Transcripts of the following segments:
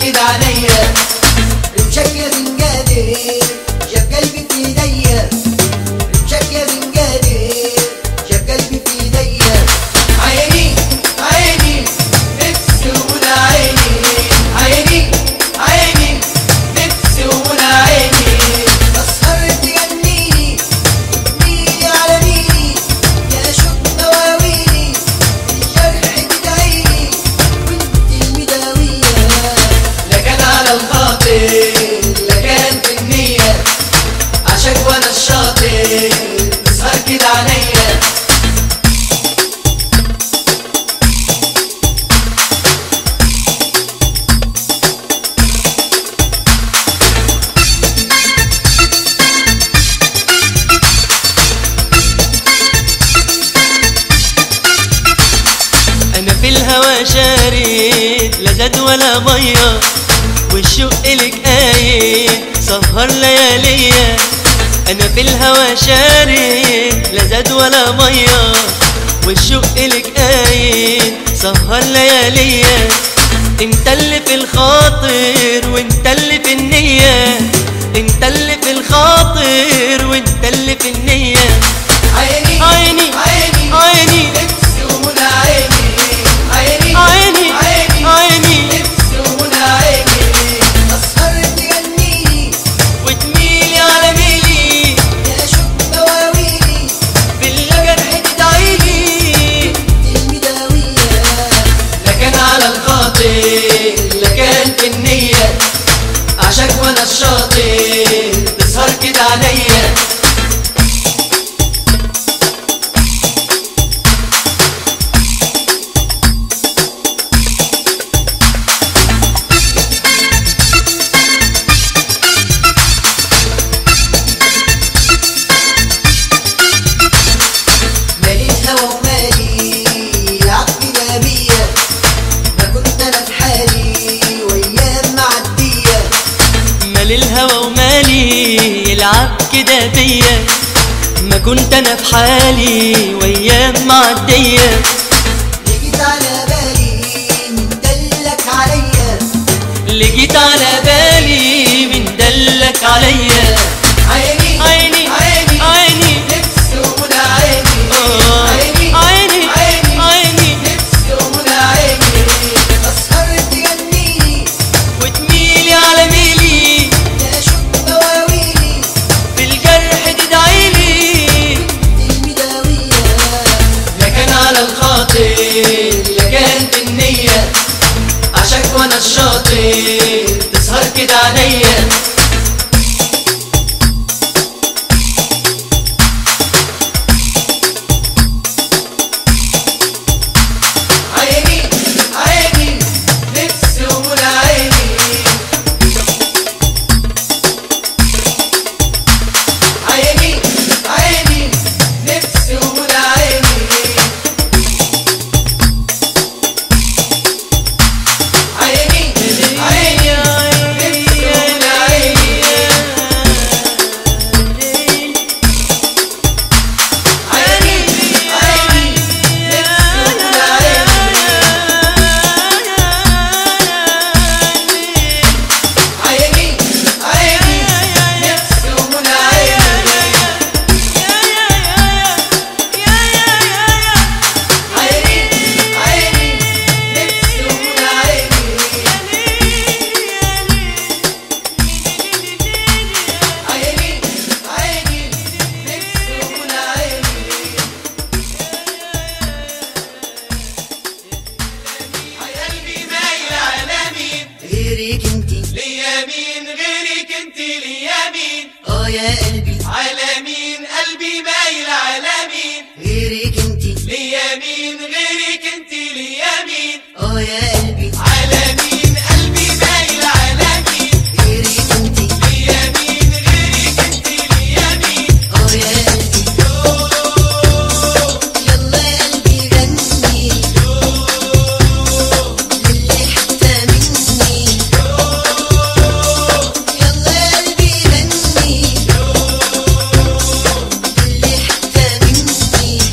كده عليا رمشك يا بنجادر جاب قلبي في ايديا رمشك يا بنجادر جاب قلبي في ايديا عيني عيني نفسي ومنى عيني عيني عيني نفسي ومنى عيني تسهر تغنيلي تميلي على ميلي يا شوق دواويلي الجرح تدعيلي وانت المداوية لا كان على الخاطر لا كان في النية عشان وانا الشاطر تسهر كده عليا انا في الهوى شارد لا زاد ولا ميه والشوق لك قايد سهر لياليا انا في الهوى شارد لا زاد ولا ميه والشوق لك قايد سهر لياليا انت اللي في الخاطر وانت اللي في النية انت اللي في الخاطر وانت اللي في النية عيني عيني عيني عيني نفسي ومنى عيني عيني عيني عيني عيني نفسي ومنى عيني تسهر تغنيلي وتميلي على ميلي يا شوق دواويلي بالجرح تدعيلي المداوية لا كان على الخاطر لا كان في النية عشان وانا الشاطر تسهر كده عليا مالي الهوى ومالي العقل نبية ما كنت انا في حالي وايام معدية مال الهوى ومالي يلعب كده بيا ما كنت انا في حالي وايام معديه جيت على بالي من دلك عليا اللي جيت على بالي من دلك عليا عيني عيني عيني عيني نفسي ومنى عيني آه. عيني عيني عيني عيني نفسي ومنى عيني تسهر تغنيلي وتميلي على ميلي يا شوق دواويلي بالجرح تدعيلي المداوية لا كان على الخاطر لا كان في النية عشان وانا الشاطر تسهر كده عليا عيني عيني نفسي ومنى عيني عيني عيني نفسي ومنى عيني عيني عيني نفسي ومنى عيني عيني عيني نفسي ومنى عيني عيني نفسي ومنى عيني عيني عيني نفسي ومنى عيني عيني عيني نفسي ومنى عيني قلبي مايل على مين غيرك انتي ليا مين غيرك انت ليا مين اه يا قلبي على مين قلبي مايل على مين غيرك انتي ليا مين غيرك انت ليا مين اه يا قلبي على مين قلبي مايل على مين غيرك انتي ليا مين غيرك انت ليا مين اه يا قلبي يلا يا قلبي غني للي حتى مني يلا يا قلبي غني للي حتى مني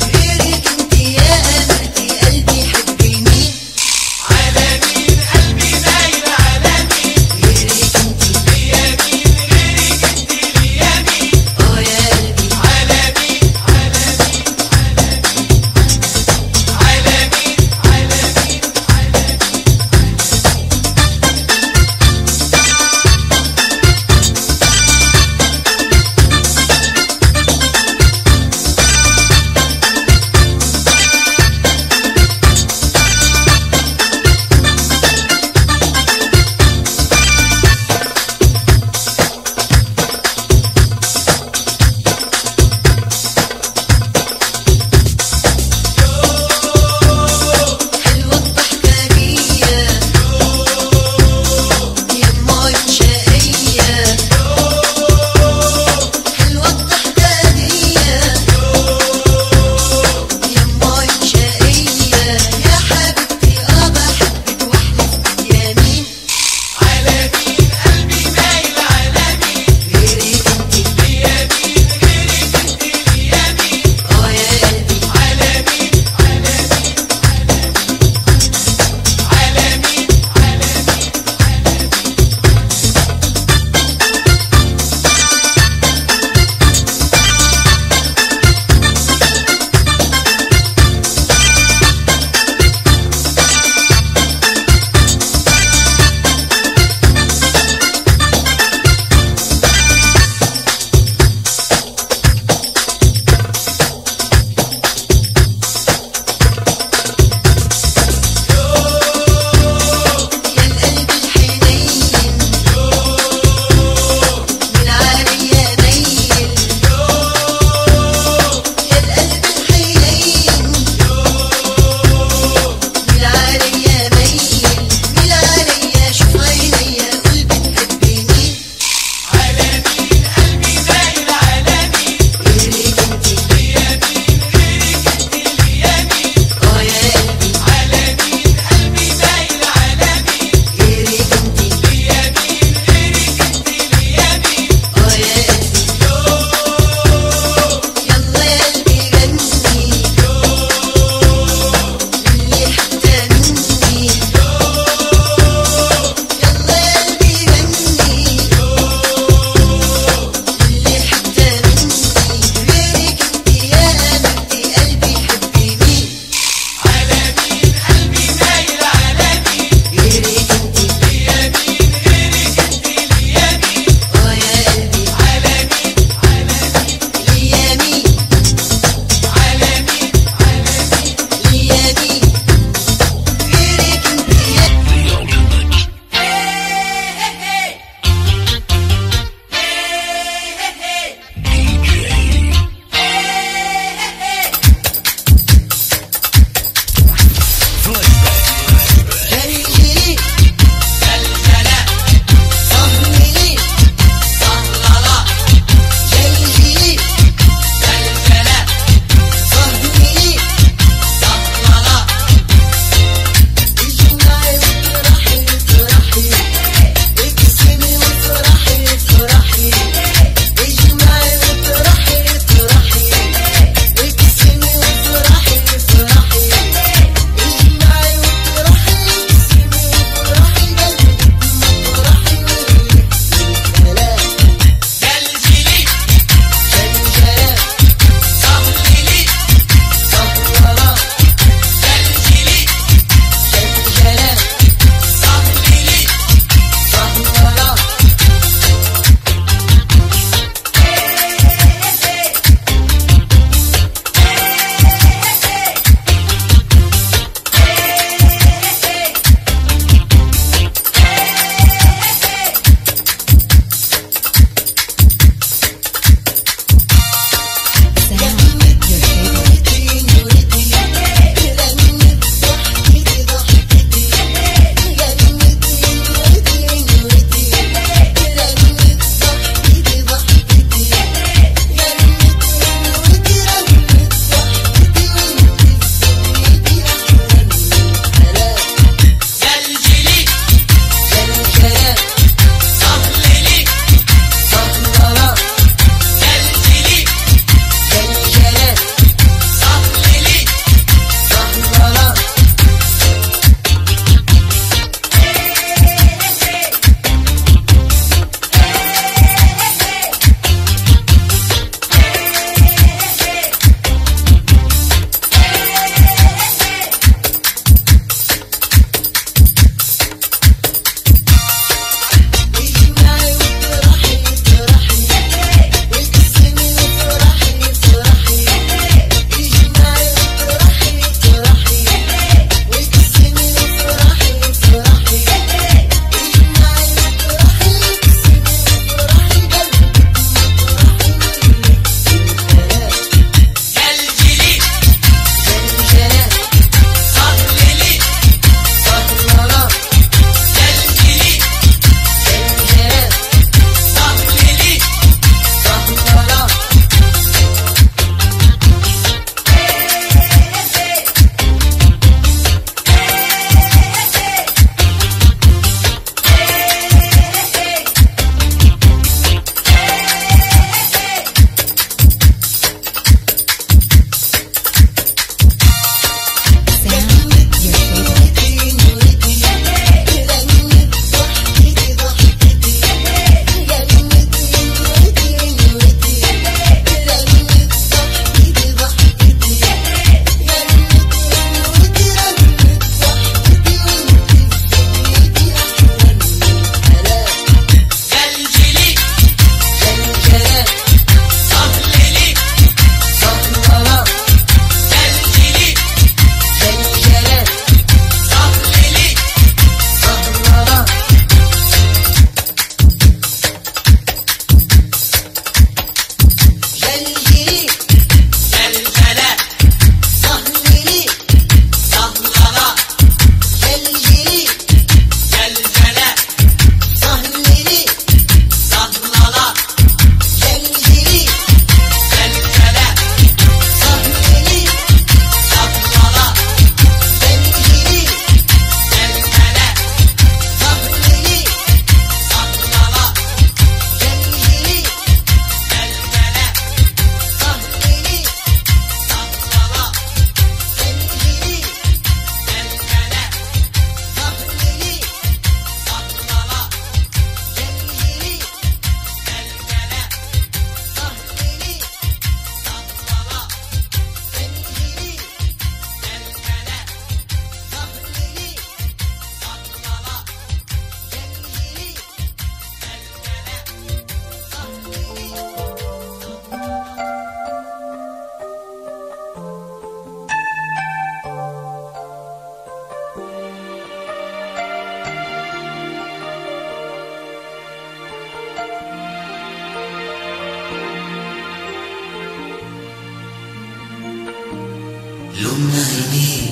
لون عينيه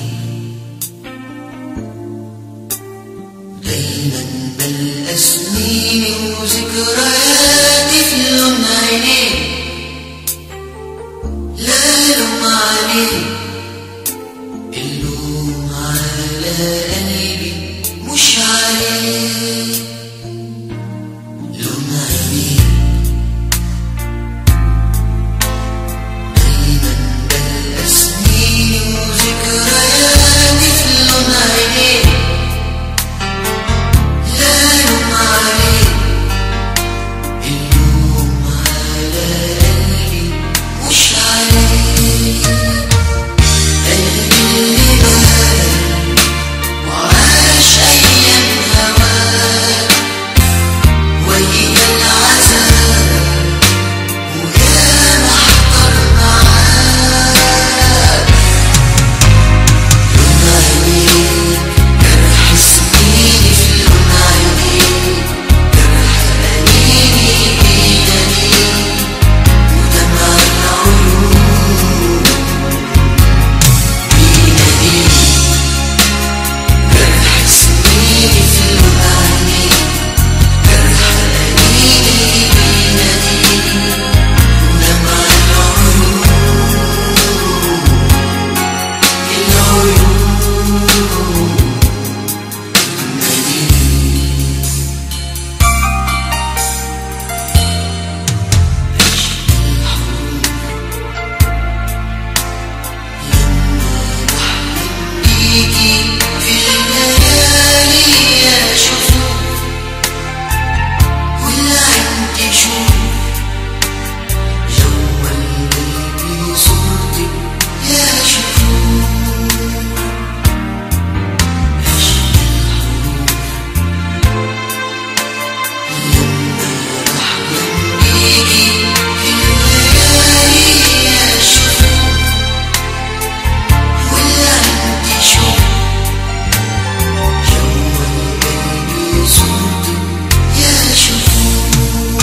دايما بلقى سنيني وذكرياتي في لون عينيه لا لوم عليه اللوم على قلبي مش عليه لون عينيه دايما بلقى سنيني وذكرياتي في لون عينيه لا لوم عليه اللوم على قلبي مش عليه قلبي اللي بان وعاش أيام هواه ويا العذاب ويا محضر معاه لون عينيك جرح سنيني في لون عينيك جرح أنيني بيدني ودمع العيون بيناديك جرح سنيني في لون عينيك جرح أنيني بيناديك ودمع العيون العيون بيجي في الليالي يا شوفوا والعين تشوف جوا البيت صورتك يا شوفوا بيجي في الليالي يا شوفوا والعين تشوف جوا البيت صورتك يا شوفوا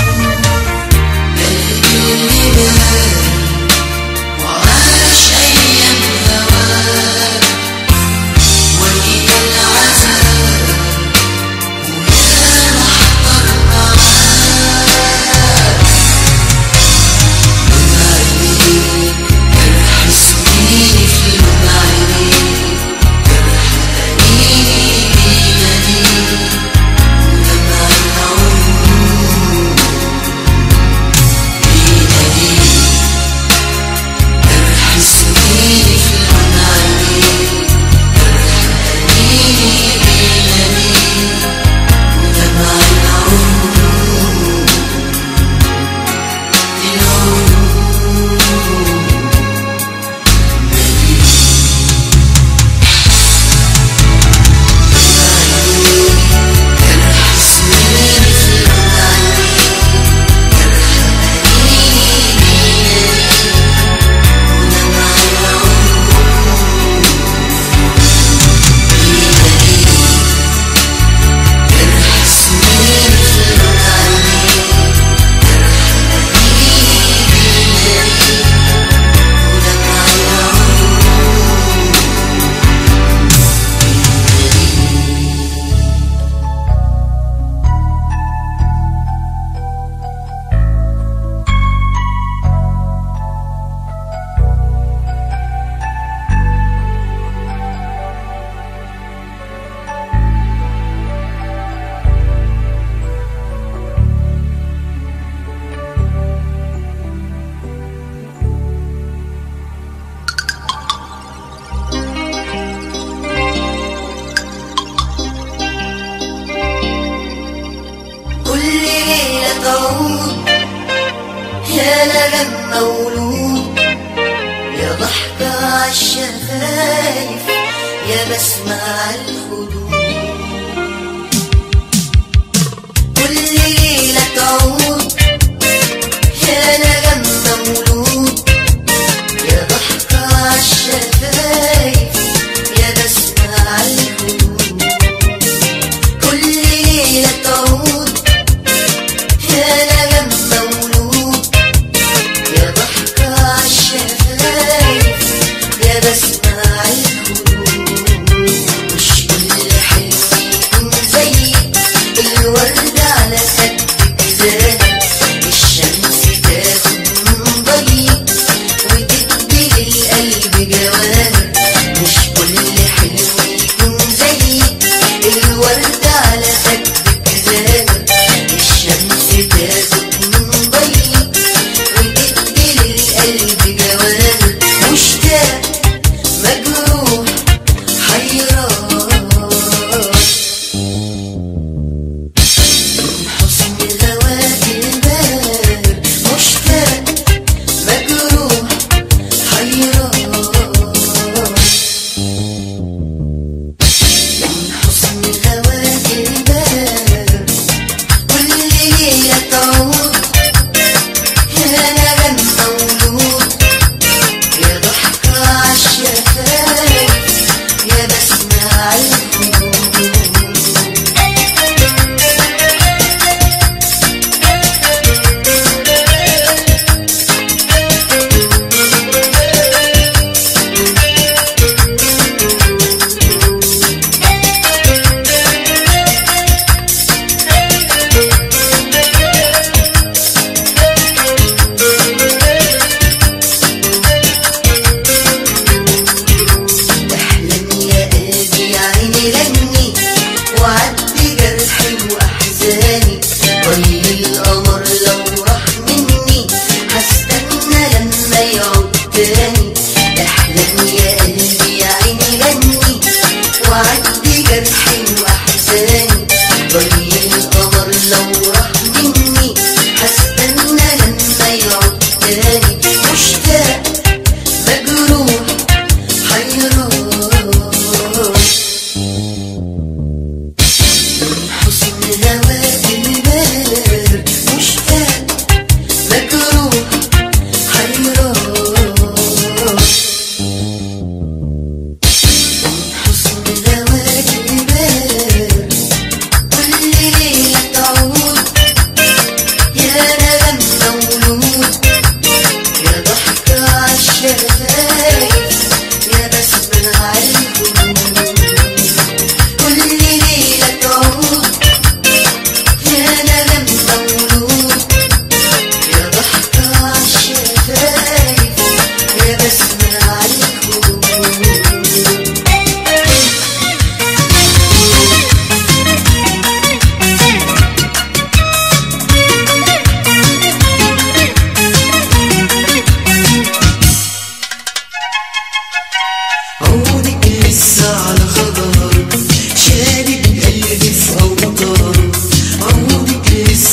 قلبي اللي بان وعاش أيام هواه ويا العذاب ويا محضر معاه لون عينيك جرح سنيني في لون عينيك جرح أنيني بيناديك ودمع العيون بيناديك جرح سنيني في لون عينيك جرح أنيني بيناديك ودمع العيون العيون جرح سنيني في لون عينيك جرح أنيني ودمع العيون جرح سنيني في لون عينيك جرح أنيني ودمع العيون كل ليلة تعود يا نغم مولود يا ضحكة عالشفايف يا بسمة عالخدود كل ليلة تعود يا نغم مولود يا ضحكة عالشفايف يا بسمة عالخدود كل ليلة تعود يا نغم مولود يا ضحكة عالشفايف يا بسمة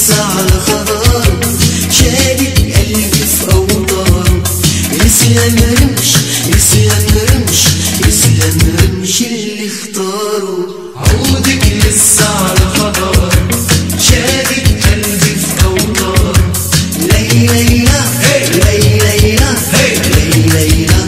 لسه على خضاره شادد قلبي في اوتاره يسلم رمش يسلم رمش يسلم رمش اللي اختاره عودك لسه على خضار شادد قلبي في اوتار ليلى ليلى ليلى ليلى ليلى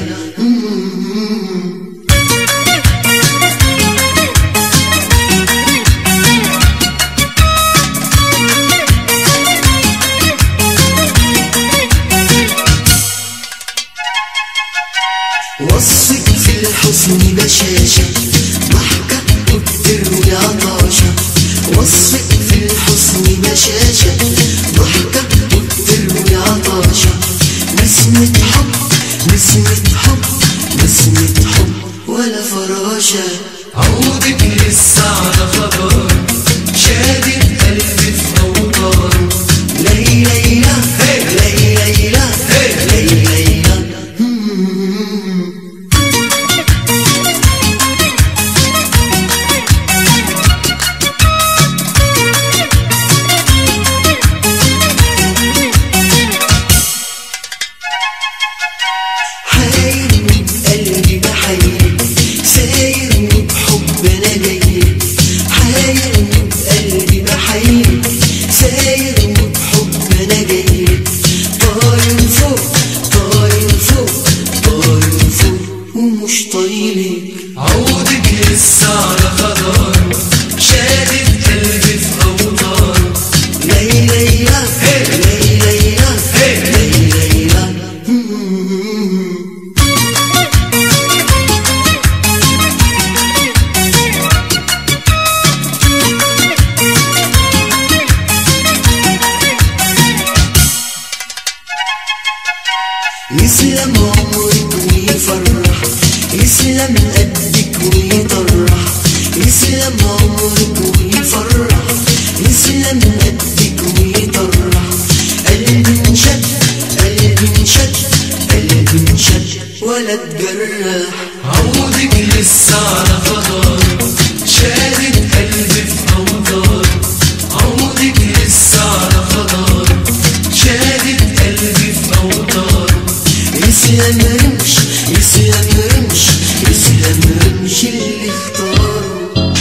وصك في الحسن بشاشة ضحكة وبتروي عطاشة وصك في الحسن بشاشة ضحكة وبتروي عطاشة نسمة حب نسمة حب نسمة حب ولا فراشة عودك لسه على خضار شادد قلبي في اوتار ليلى ليلى ليلى ليلى ليلى حاير قلبي بحير ساير وبحب انا جاي حاير قلبي بحير ساير وبحب انا جاي طاير فوق طاير فوق طاير فوق ومش طايلك عودك لسه على خضار شادد قلبي في اوتار ليلى ليلى ليلى ليلى ليلى يسلم عمرك ويفرح يسلم قدك ويطرح يسلم عمرك ويفرح يسلم قدك ويطرح قلبي انشد قلبي انشد قلبي انشد ولا تجرح عودك لسه على خضار شادد قلبي في اوتار عودك لسه على خضار شادد قلبي في اوتار يسلم رمش يسلم رمش يسلم رمش اللي اختاره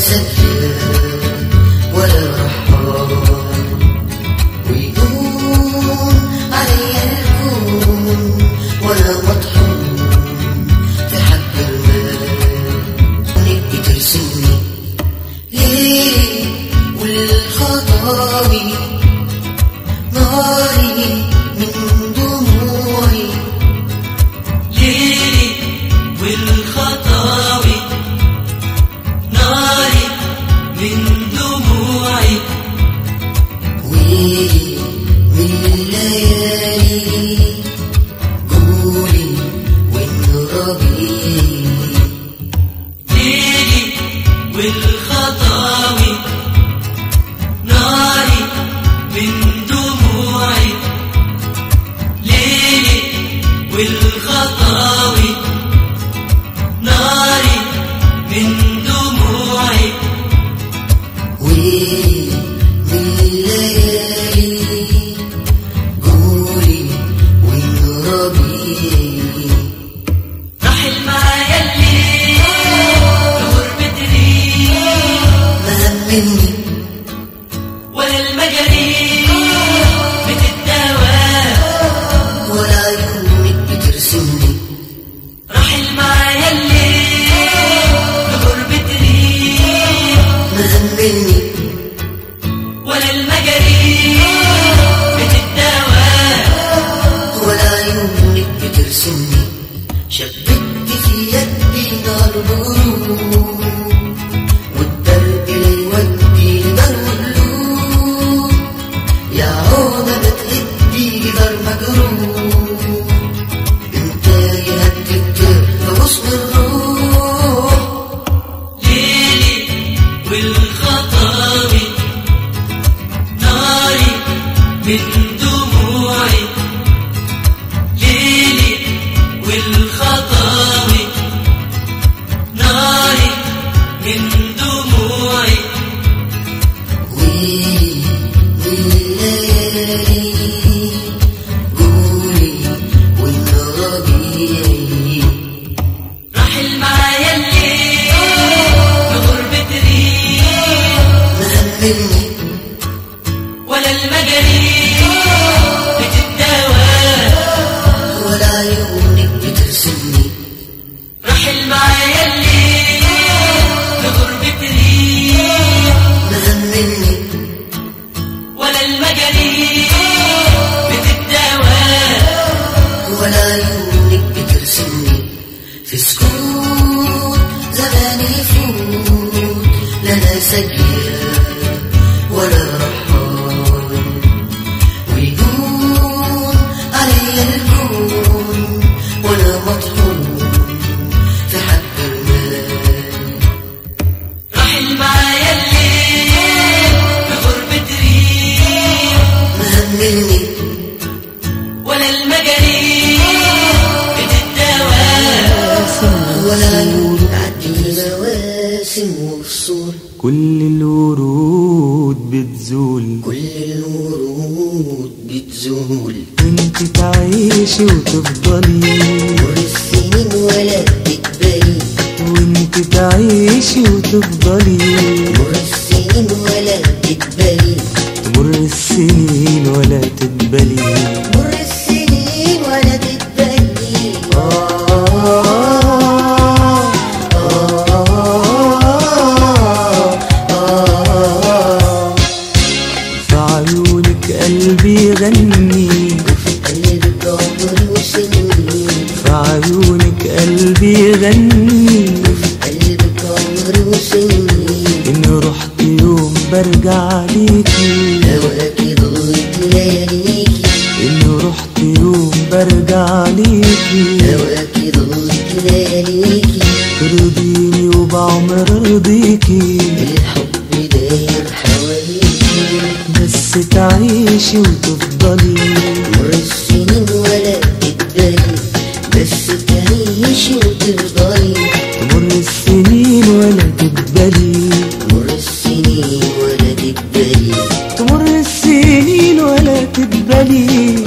سكر ولا رحال ويدوم علي الكون ولا مطحون في حق المال ونبقي ترسمني ليلي والخطاوي ناري من دموعي ليلي والخطاوي ناري من دموعي ويلي من الليالي قولي وانربي ليلي والخطاوي ناري من دموعي ليلي والخطاوي ناري من دموعي ويلي من الليالي قولي وانربي رحل معايا الليل بغربة ريح ما همني ولا المجاري بتتداوى ولا عيونك بترسمني رحل معايا الليل بغربة ريح ما همني ولا المجاري بتتداوى ولا عيونك بترسمني شبكت في يدي نار بروح والدرب لا يودي لدار مقلوب يا عودة بتهدي لدار مجروح انت يهدد في غصن الروح ليلي والخطاوي ناري من دموعي ليلي والخطاوي ناري من دموعي ويلي من الليالي قولي والنربي رحل معايا الليل بغربة ريح ما همني ولا المجاري بتتداوى ولا عيونك بترسمني رحل معايا الليل بغربة ريح ما همني ولا المجاري بتتداوى ولا عيونك بترسمني في سكوت زمان يفوت لنا سجية ولا رحال ويدوم علي الكون ولا مطحون في حق المال رحل معايا الليل بغربة ريح ما همني ولا المجاري بتتداوى ولا عيون تعدي مواسم وفصول كل الورود بتزول كل الورود بتزول وانت تعيشي وتفضلي مر السنين ولا تقبلي وانت تعيشي وتفضلي مر السنين ولا تقبلي تمر السنين ولا تدبلي مر السنين ولا تقبلي في عيونك قلبي غني قلبك عمري وسنين في عيونك قلبي غني قلبك عمري وسنين إن رحت يوم برجع ليكي هواكي ضلت لياليكي إن رحت يوم برجع ليكي هواكي ضلت لياليكي ترضيني وبعمر رضيكي الحب داير حواليكي بس تعيشي وتفضلي مر السنين ولا تقبلي بس تعيشي وتفضلي تمر السنين ولا تقبلي مر السنين ولا تقبلي تمر السنين ولا تقبلي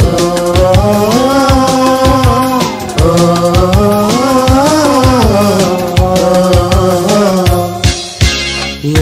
يا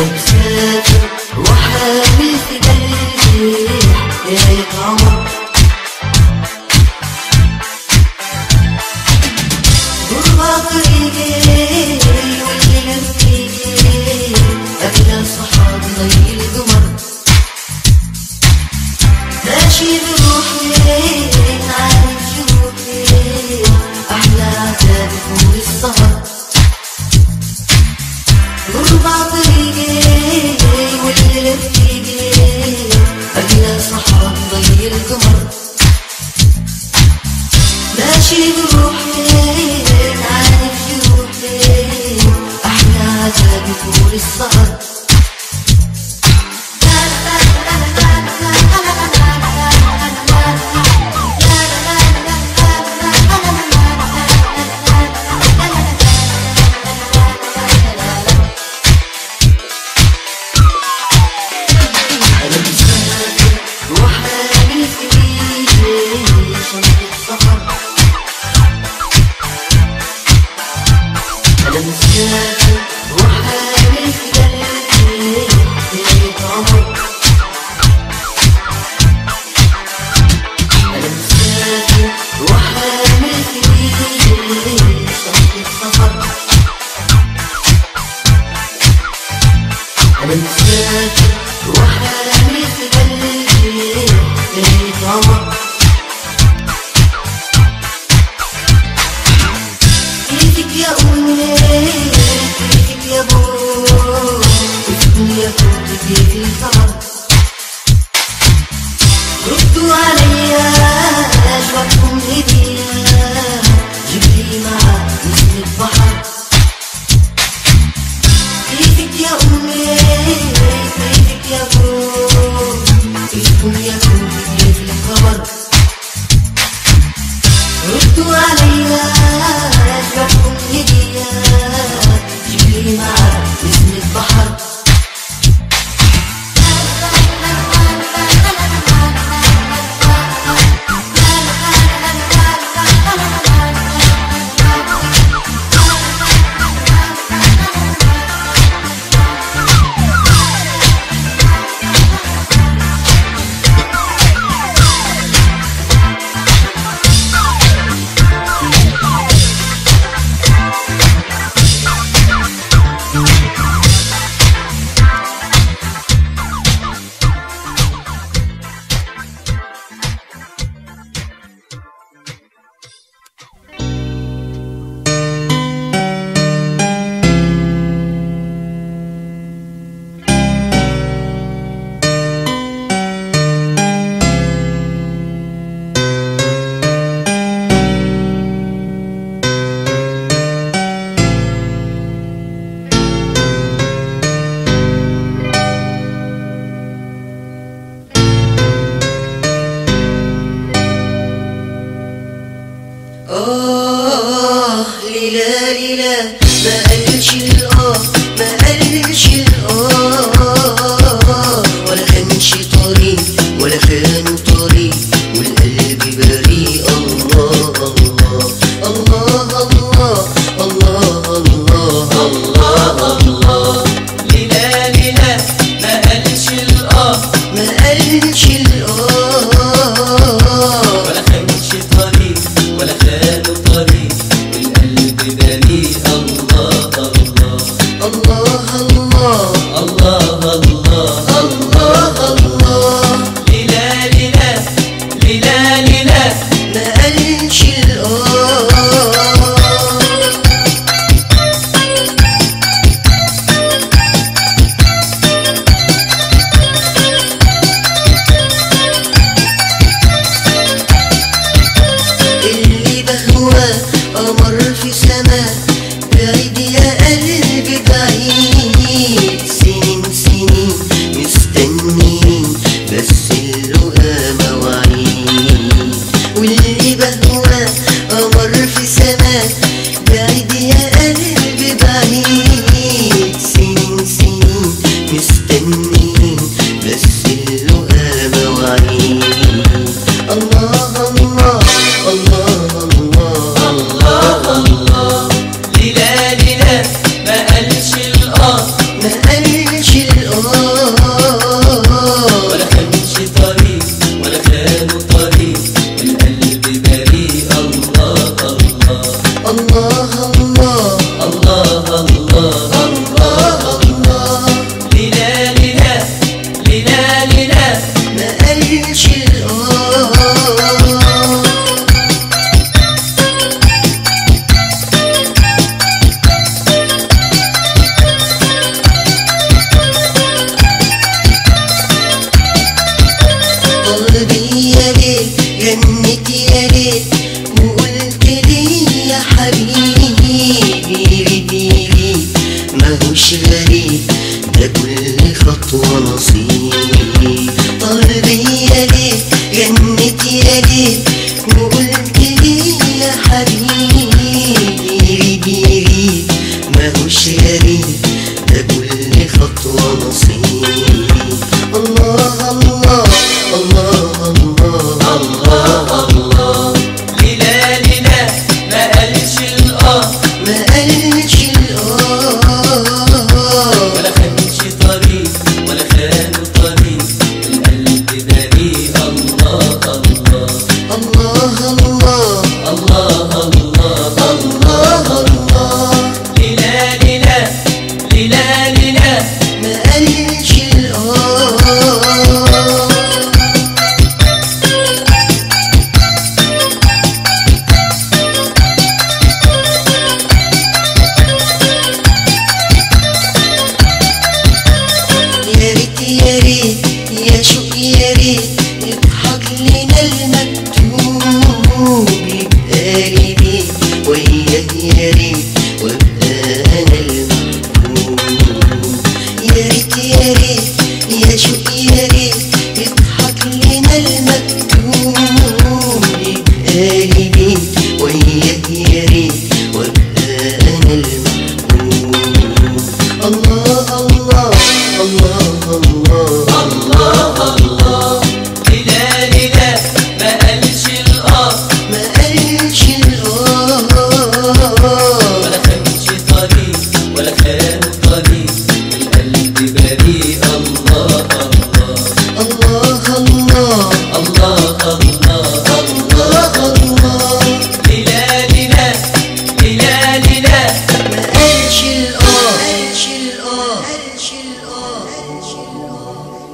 أنا مسافر وحامل في قلبي حكاية عمر غربة طريقي واللي نفسي أغلى صحابي ضي القمر ماشي بروحي عارف شوقي أحلى عذاب فوق السهر غربة طريقي واللي رفيقي أغلى صحاب ضي القمر ماشي بروحي عارف شوقي أحلى عذاب فوق السهر أنا مسافر وحامل في إيدي شنطة سفر أنا مسافر وحامل في قلبي حكاية عمر أنا مسافر وحامل في إيدي شنطة سفر أنا مسافر وحامل في قلبي حكاية عمر كيفك يا أمي كيفك يا بو كيفكم يا كنت كيف القمر ردوا عليا أشواقكم هدية جبلي مع مثل البحر كيفك يا أمي كيفك يا بو كيفكم يا كنت كيف الخبر ردوا عليا أشبككم هدية جبلي مع اسم البحر آه ليلى ليلى ما قالش الآه ما قالش الآه ولا خانش طريق ولا خان طريق والقلب بريء الله الله الله الله الله الله الله ليلى ليلى ما قالش الآه ما قالش الآه ولا خانش طريق ولا خانوا طريق والقلب بريء الله الله الله الله الله الله الله الله ليلى ليلى ليلى ليلى ما قالش الآه اللي بهواه قمر في سماء بعيد يا قلبي بعيد ماهوش غريب ده كل خطوة نصيب طار بيا ليه جنت يا ليه وقلت ليه يا حبيبي يغيب يغيب ماهوش غريب ده كل خطوة نصيب الله الله الله الله الله الله ليلى ليلى ما قالش الآه ما قالش الآه ولا خدش طريق ولا خانوا طريق القلب بريء الله الله الله الله الله الله الله الله ليلى ليلى ليلى ليلى ما قالش الآه يا ريت يا ريت يا شوق يا ريت اضحك لنا المكتوب يبقى لي بيت وياه يا ريت وابقى انا المحبوب يا ريت يا ريت يا شوق يا ريت اضحك لنا المكتوب يبقى لي بيت وياه يا ريت وابقى انا المحبوب الله الله الله الله الله الله ليلى ليلى ما قالش الآه ما قالش الآه ولا خدش طريق ولا خانوا طريق القلب بريء الله الله الله الله الله الله الله الله ليلى ليلى ليلى ليلى ما قالش الآه قالش الآه قالش الآه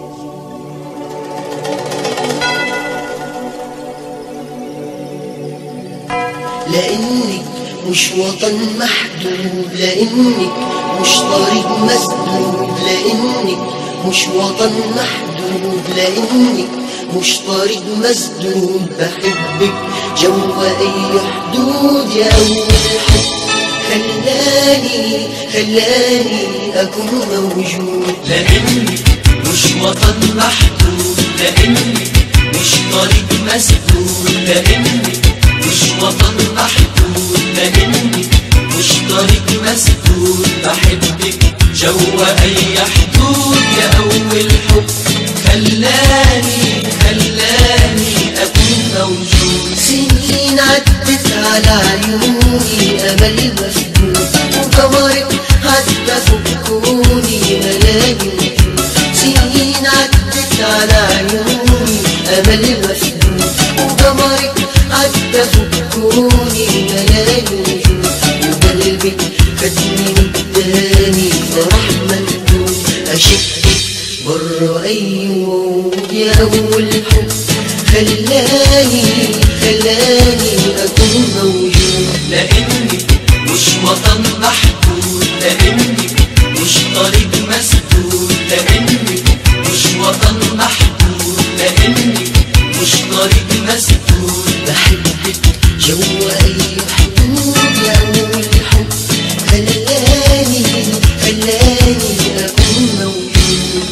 لانك مش وطن محدود لانك مش طريق مسدود لانك مش وطن محدود لانك مش طريق مسدود بحبك جوا اي حدود يا اول حب خلاني خلاني اكون موجود لاني مش وطن محدود لاني مش طريق مسدود لاني مش وطن محدود لاني مش طريق مسدود بحبك جوا اي حدود يا اول حب خلاني خلاني اكون موجود سنين عدت على عيوني امل مفقود وقمرك عدى فكوني ملاقي وجود سنين عدت على عيوني امل مفقود وقمرك عدى فكوني ملاقي وجود وقلبك خدني قدامي فرح مندود اشكك بره اي وعود يا اول حب خلاني خلاني اكون موجود لاني مش وطن محدود لاني مش طريق مسدود لاني مش وطن محدود لاني مش طريق مسدود بحبك جوا اي حدود يا اول حب خلاني خلاني اكون موجود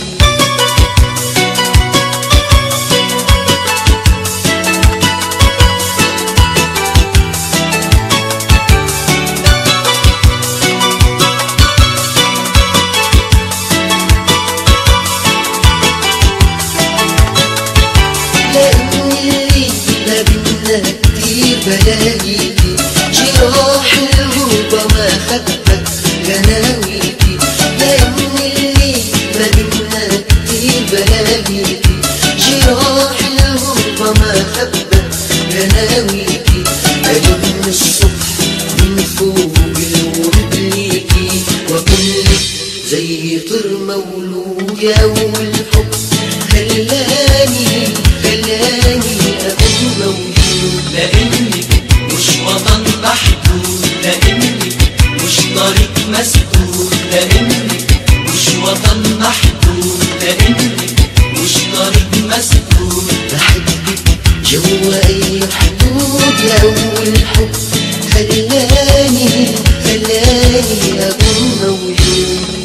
لأني ما بينا كتير بلاقيكي جراح الغربة ما خدت غناويكي لأني ما بينا كتير بلاقيكي جراح الغربة ما خدت غناويكي أجيب من الصبح من فوق الورد ليكي وكلك زي طير مولود يا أول حب خلاني خلاني أكون موجود لاني مش وطن محدود لاني مش طريق مسدود لاني مش وطن محدود لاني مش طريق مسدود بحبك جوا أي حدود يا أول حب خلاني خلاني أكون موجود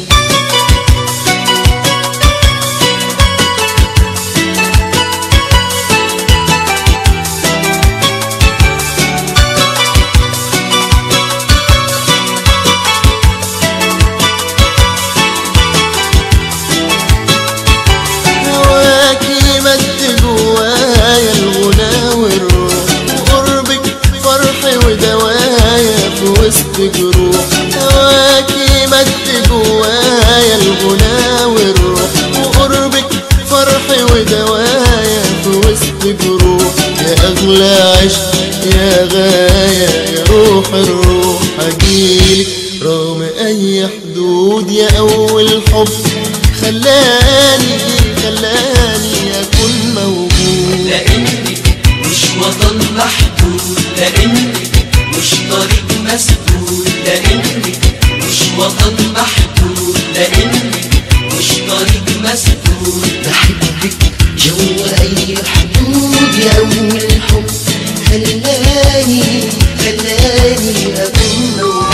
موجود يا أول حب خلاني خلاني أكون موجود لاني مش وطن محدود لاني مش طريق مسدود لاني مش وطن محدود لاني مش طريق مسدود بحبك جوا أي حدود يا أول حب خلاني خلاني أكون موجود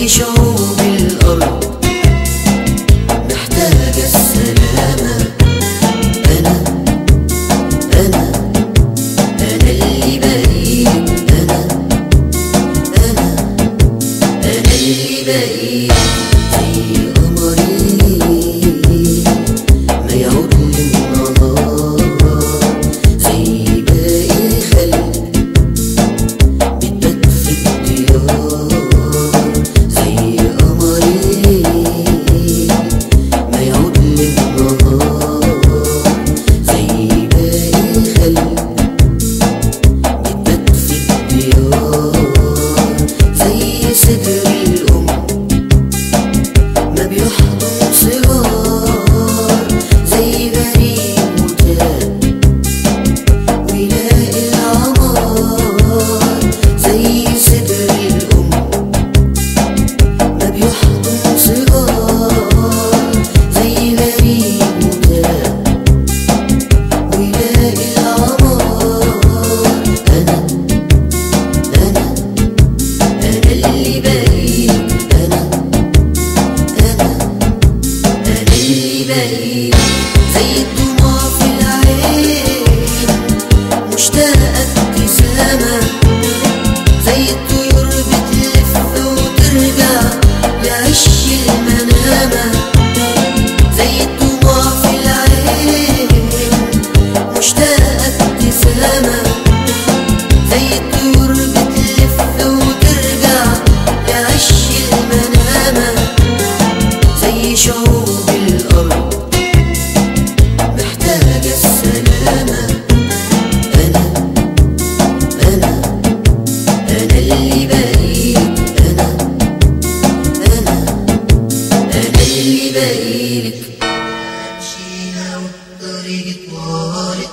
زي شعوب الأرض محتاجة السلامة أنا أنا أنا اللي بقيت أنا أنا أنا اللي بقيت زي قمري ما يعود للنهار زي باقي الخلق بتبات في الديار زي قمري ما يعود للنهار زي باقي الخلق بتبات في الديار زي صدر الأم ما بيحضن صغار زي بريء متاب ويلاقي العمار زي صدر الأم ما بيحضن صغار زي بريء متاب ويلاقي العمار أنا أنا أنا اللي بقيت أنا أنا أنا اللي بقيت زي الدموع في العين مشتاقة ابتسامة زي الطيور بتلف وترجع لعش المنامة زي الدموع في العين مشتاقة ابتسامة زي الطيور بتلف وترجع لعش المنامة زي شعوب الأرض محتاجة السلامة أنا أنا أنا اللي بقيت أنا أنا أنا اللي بقيلك مشينا والطريق طوالت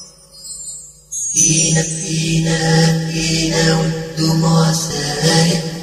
فينا فينا فينا والدموع سالت